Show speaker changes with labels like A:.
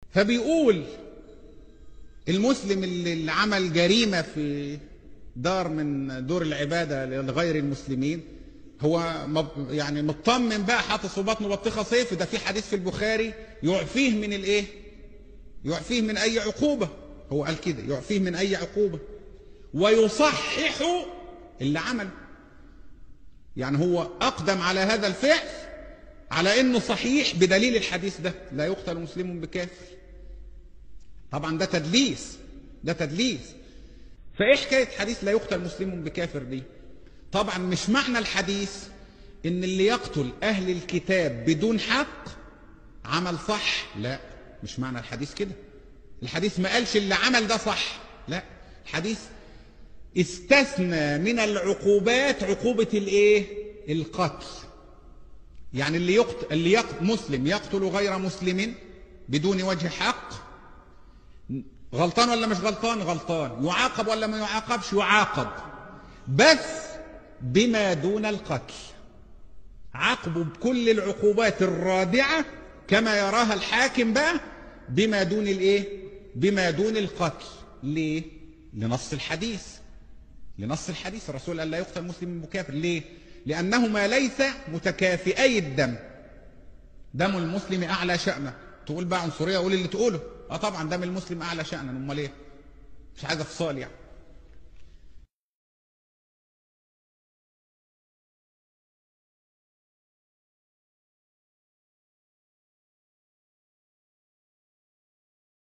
A: فبيقول المسلم اللي عمل جريمة في دار من دور العبادة لغير المسلمين هو مب- يعني مطمن بقى حاطط في بطنه بطيخة صيف ده في حديث في البخاري يعفيه من الايه يعفيه من اي عقوبة هو قال كده يعفيه من اي عقوبة ويصحح اللي عمله يعني هو اقدم على هذا الفعل على انه صحيح بدليل الحديث ده لا يقتل مسلم بكافر طبعا ده تدليس ده تدليس فايه حكايه حديث لا يقتل مسلم بكافر دي طبعا مش معنى الحديث ان اللي يقتل اهل الكتاب بدون حق عمل صح لا مش معنى الحديث كده الحديث ما قالش اللي عمل ده صح لا الحديث استثنى من العقوبات عقوبة الايه القتل يعني اللي يقتل اللي يقتل مسلم يقتل غير مسلم بدون وجه حق غلطان ولا مش غلطان غلطان يعاقب ولا ما يعاقبش يعاقب بس بما دون القتل عاقبه بكل العقوبات الرادعة كما يراها الحاكم بقى بما دون الايه بما دون القتل ليه لنص الحديث لنص الحديث الرسول قال لا يقتل مسلم بكافر ليه لأنهما ليس متكافئي الدم دم المسلم أعلى شأنه تقول بقى عنصرية قول اللي تقوله اه طبعا دم المسلم أعلى شأنا امال ايه مش عايز افصال يعني